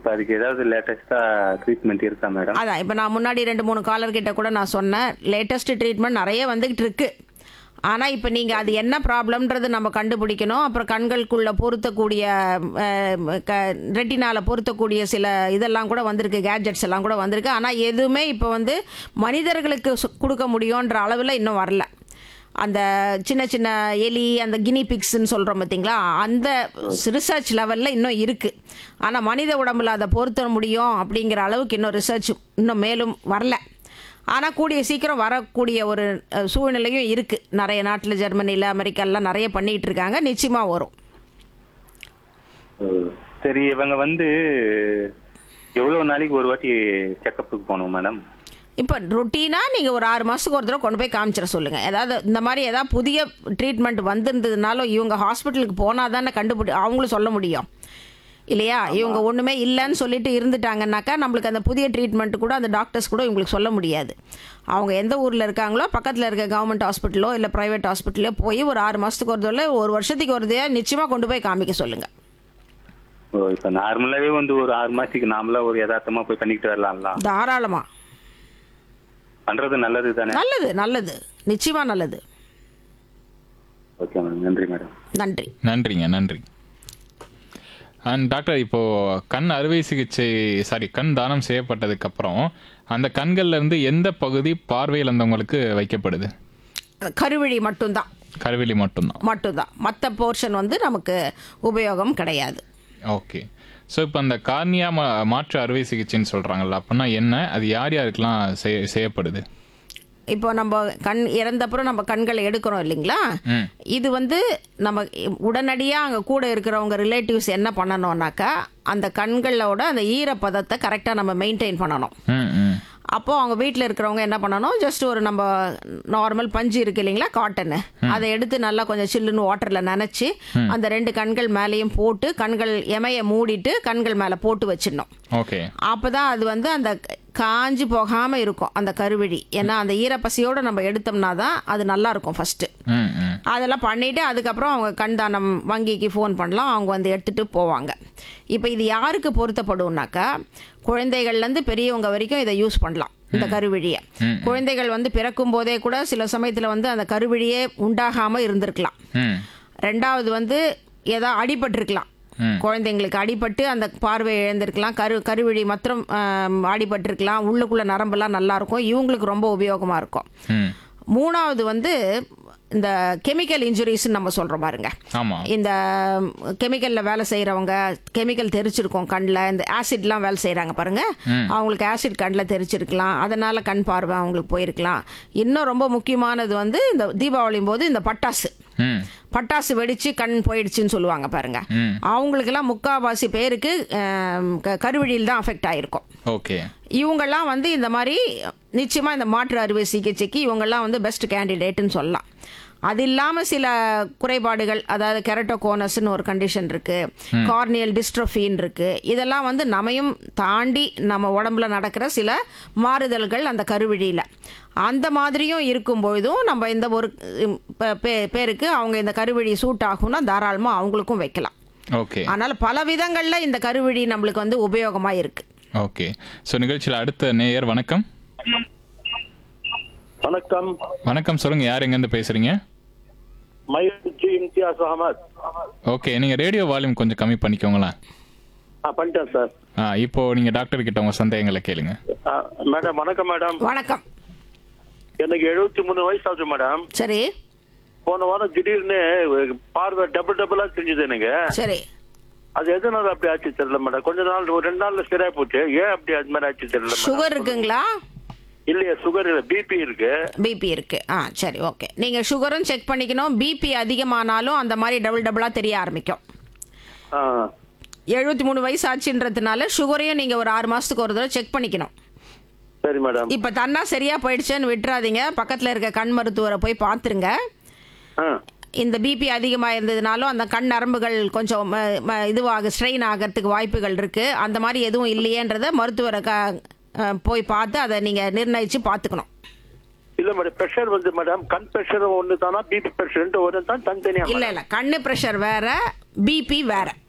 இப்போ அதுக்கு ஏதாவது லேட்டஸ்டா ட்ரீட்மெண்ட் இருக்கா மேடம் அதான் இப்போ நான் முன்னாடி ரெண்டு மூணு காலர் கிட்ட கூட நான் சொன்னேன் லேட்டஸ்ட் ட்ரீட்மெண்ட் நிறைய வந்துகிட்டு இருக்கு ஆனால் இப்போ நீங்கள் அது என்ன ப்ராப்ளம்ன்றது நம்ம கண்டுபிடிக்கணும் அப்புறம் கண்களுக்குள்ள பொருத்தக்கூடிய ரெட்டினால பொருத்தக்கூடிய சில இதெல்லாம் கூட வந்திருக்கு கேட்ஜெட்ஸ் எல்லாம் கூட வந்திருக்கு ஆனால் எதுவுமே இப்போ வந்து மனிதர்களுக்கு சு- கொடுக்க முடியுன்ற அளவில் இன்னும் வரல அந்த சின்ன சின்ன எலி அந்த கினி பிக்ஸ்ன்னு சொல்கிறோம் பார்த்தீங்களா அந்த ரிசர்ச் லெவலில் இன்னும் இருக்குது ஆனால் மனித உடம்புல அதை பொருத்த முடியும் அப்படிங்கிற அளவுக்கு இன்னும் ரிசர்ச் இன்னும் மேலும் வரல ஆனால் கூடிய சீக்கிரம் வரக்கூடிய ஒரு அஹ், சூழ்நிலையும் இருக்குது நிறைய நாட்டில் ஜெர்மனியில் அமெரிக்காலாம் நிறைய பண்ணிகிட்டு இருக்காங்க நிச்சயமாக வரும் சரி இவங்க வந்து எவ்வளவு நாளைக்கு ஒரு வாட்டி செக்கப்புக்கு போகணும் மேடம் இப்போ ருட்டீனாக நீங்கள் ஒரு ஆறு மாதத்துக்கு ஒரு தடவை கொண்டு போய் காமிச்சிட சொல்லுங்கள் ஏதாவது இந்த மாதிரி ஏதாவது புதிய ட்ரீட்மெண்ட் வந்திருந்ததுனாலும் இவங்க ஹாஸ்பிட்டலுக்கு போனால் தானே கண்டுபிடி அவங்களும் சொல்ல முடியும் இல்லையா இவங்க ஒன்றுமே இல்லைன்னு சொல்லிட்டு இருந்துட்டாங்கன்னாக்கா நம்மளுக்கு அந்த புதிய ட்ரீட்மெண்ட் கூட அந்த டாக்டர்ஸ் கூட இவங்களுக்கு சொல்ல முடியாது அவங்க எந்த ஊரில் இருக்காங்களோ பக்கத்தில் இருக்க கவர்மெண்ட் ஹாஸ்பிட்டலோ இல்லை ப்ரைவேட் ஹாஸ்பிட்டலோ போய் ஒரு ஆறு மாதத்துக்கு ஒரு தடவை ஒரு வருஷத்துக்கு ஒரு தடவை நிச்சயமாக கொண்டு போய் காமிக்க சொல்லுங்கள் ஓ இப்போ நார்மலாவே வந்து ஒரு ஆறு மாசத்துக்கு நாமளா ஒரு யதார்த்தமா போய் பண்ணிக்கிட்டு வரலாம்ல தாராளமாக பண்றது நல்லது தானே நல்லது நல்லது நிச்சயமாக நல்லது ஓகே மேடம் நன்றி மேடம் நன்றி நன்றிங்க நன்றி அண்ட் டாக்டர் இப்போ கண் அறுவை சிகிச்சை சாரி கண் தானம் செய்யப்பட்டதுக்கு அப்புறம் அந்த கண்கள்ல இருந்து எந்த பகுதி பார்வை இழந்தவங்களுக்கு வைக்கப்படுது கருவிழி மட்டும்தான் கருவிலி மட்டும்தான் மட்டும்தான் மற்ற போர்ஷன் வந்து நமக்கு உபயோகம் கிடையாது ஓகே ஸோ இப்போ அந்த கார்னியா மா மாற்று அறுவை சிகிச்சைன்னு சொல்றாங்கல்ல அப்படின்னா என்ன அது யார் யாருக்கெல்லாம் செய்ய செய்யப்படுது இப்போ நம்ம கண் இறந்தப்புறம் நம்ம கண்களை எடுக்கிறோம் இல்லைங்களா ம். இது வந்து நம்ம உடனடியாக அங்கே கூட இருக்கிறவங்க ரிலேட்டிவ்ஸ் என்ன பண்ணணும்னாக்கா அந்த கண்களோட அந்த ஈரப்பதத்தை கரெக்டாக நம்ம மெயின்டைன் பண்ணணும் ம் ம் அப்போ அவங்க வீட்டில் இருக்கிறவங்க என்ன பண்ணணும் ஜஸ்ட் ஒரு நம்ம நார்மல் பஞ்சு இருக்கு இல்லைங்களா காட்டன் அதை எடுத்து நல்லா கொஞ்சம் சில்லுன்னு வாட்டரில் நனைச்சி அந்த ரெண்டு கண்கள் மேலேயும் போட்டு கண்கள் எமைய மூடிட்டு கண்கள் மேலே போட்டு வச்சிடணும் ஓகே அப்பதான் அது வந்து அந்த காஞ்சி போகாம இருக்கும் அந்த கருவிழி ஏன்னா அந்த ஈரப்பசியோட நம்ம எடுத்தோம்னா தான் அது நல்லா இருக்கும் ஃபர்ஸ்ட் ம் ம் அதெல்லாம் பண்ணிட்டு அதுக்கப்புறம் அவங்க கண் தானம் வங்கிக்கு ஃபோன் பண்ணலாம் அவங்க வந்து எடுத்துட்டு போவாங்க இப்போ இது யாருக்கு பொருத்தப்படும்னாக்கா குழந்தைகள்லேருந்து பெரியவங்க வரைக்கும் இதை யூஸ் பண்ணலாம் இந்த கருவிழியை குழந்தைகள் வந்து பிறக்கும் போதே கூட சில சமயத்தில் வந்து அந்த கருவிழியே உண்டாகாமல் இருந்திருக்கலாம் ம் ரெண்டாவது வந்து ஏதோ அடிபட்டிருக்கலாம் ம். குழந்தைங்களுக்கு அடிபட்டு அந்த பார்வை இழந்திருக்கலாம் கரு கருவிழி மாத்திரம் ஆம், அடிபட்டிருக்கலாம் உள்ளுக்குள்ள நரம்பெல்லாம் நல்லா இருக்கும் இவங்களுக்கு ரொம்ப உபயோகமா இருக்கும் ம் மூணாவது வந்து இந்த கெமிக்கல் இன்ஜுரிஸ்ன்னு நம்ம சொல்றோம் பாருங்க ஆமாம் இந்த கெமிக்கலில் வேலை செய்கிறவங்க கெமிக்கல் தெரிச்சிருக்கும் கண்ணில் இந்த ஆசிட்லாம் வேலை செய்கிறாங்க பாருங்க அவங்களுக்கு ஆசிட் கண்ணில் தெரிச்சிருக்கலாம் அதனால கண் பார்வை அவங்களுக்கு போயிருக்கலாம் இன்னும் ரொம்ப முக்கியமானது வந்து இந்த தீபாவளியும் போது இந்த பட்டாசு ம் பட்டாசு வெடிச்சு கண் போயிடுச்சுன்னு சொல்லுவாங்க பாருங்க ம் அவங்களுக்கெல்லாம் முக்காவாசி பேருக்கு ஆம், க- கருவிழியில் தான் அஃபெக்ட் ஆயிருக்கும் ஓகே இவங்கெல்லாம் வந்து இந்த மாதிரி நிச்சயமாக இந்த மாற்று அறுவை சிகிச்சைக்கு இவங்கெல்லாம் வந்து பெஸ்ட் கேண்டிடேட்டுன்னு சொல்லலாம் அது இல்லாமல் சில குறைபாடுகள் அதாவது கெரட்டோகோனஸ்னு ஒரு கண்டிஷன் இருக்கு கார்னியல் டிஸ்ட்ரோஃபின்னு இருக்கு இதெல்லாம் வந்து நம்மையும் தாண்டி நம்ம உடம்புல நடக்கிற சில மாறுதல்கள் அந்த கருவிழியில் அந்த மாதிரியும் இருக்கும் பொழுதும் நம்ம இந்த ஒரு உம், பே- பே- பேருக்கு அவங்க இந்த கருவிழி சூட் ஆகும்னா தாராளமாக அவங்களுக்கும் வைக்கலாம் ஓகே அதனால பல விதங்களில் இந்த கருவிழி நம்மளுக்கு வந்து உபயோகமாக இருக்கு ஓகே ஸோ நிகழ்ச்சியில் அடுத்த நேயர் வணக்கம் வணக்கம் வணக்கம் சொல்லுங்க யார் எங்கேருந்து பேசுறீங்க மயில்ஜி இம்தியாஸ் அகமத் ஓகே நீங்க ரேடியோ வால்யூம் கொஞ்சம் கம்மி பண்ணிக்கோங்களேன் ஆ பண்ணிட்டேன் சார் ஆ இப்போ நீங்க டாக்டர் கிட்ட உங்க சந்தேகங்களை கேளுங்க ஆ, மேடம் வணக்கம் மேடம் வணக்கம் எனக்கு எழுபத்தி மூணு வயசு ஆகுது மேடம் சரி போன வாரம் திடீர்னு பார்வை டபுள் டபுளா தெரிஞ்சது எனக்கு சரி அது எதனால அப்படி ஆச்சு தெரியல மேடம் கொஞ்ச நாள் ஒரு ரெண்டு நாள்ல சரியா போச்சு ஏன் அப்படி அது மாதிரி ஆச்சு தெரியல மேடம் சுகர் இருக்குங்களா இல்லையா சுகர் இல்ல பிபி இருக்கு பிபி இருக்கு ஆ சரி ஓகே நீங்க சுகரும் செக் பண்ணிக்கணும் பிபி அதிகமானாலும் அந்த மாதிரி டபுள் டபுளா தெரிய ஆரம்பிக்கும் ஆ, எழுபத்தி மூணு வயசு ஆச்சுன்றதுனால சுகரையும் நீங்க ஒரு ஆறு மாசத்துக்கு ஒரு தடவை செக் பண்ணிக்கணும் சரி மேடம் இப்ப தன்னா சரியா போயிடுச்சேன்னு விட்டுறாதீங்க பக்கத்துல இருக்க கண் மருத்துவரை போய் பார்த்துருங்க ஆ, இந்த பிபி அதிகமாக இருந்ததுனாலும் அந்த கண் நரம்புகள் கொஞ்சம் ம- ம- இதுவாக ஸ்ட்ரெயின் ஆகிறதுக்கு வாய்ப்புகள் இருக்கு அந்த மாதிரி எதுவும் இல்லையேன்றத மருத்துவரை க அஹ், போய் பார்த்து அதை நீங்க நிர்ணயிச்சு பார்த்துக்கணும் இல்ல மேடம் பிரஷர் வந்து மேடம் கண் பிரஷர் ஒண்ணு தானா பிபி பிரஷர் ஒன்று தான் தனித்தனியா இல்ல இல்ல கண்ணு ப்ரெஷர் வேற பிபி வேற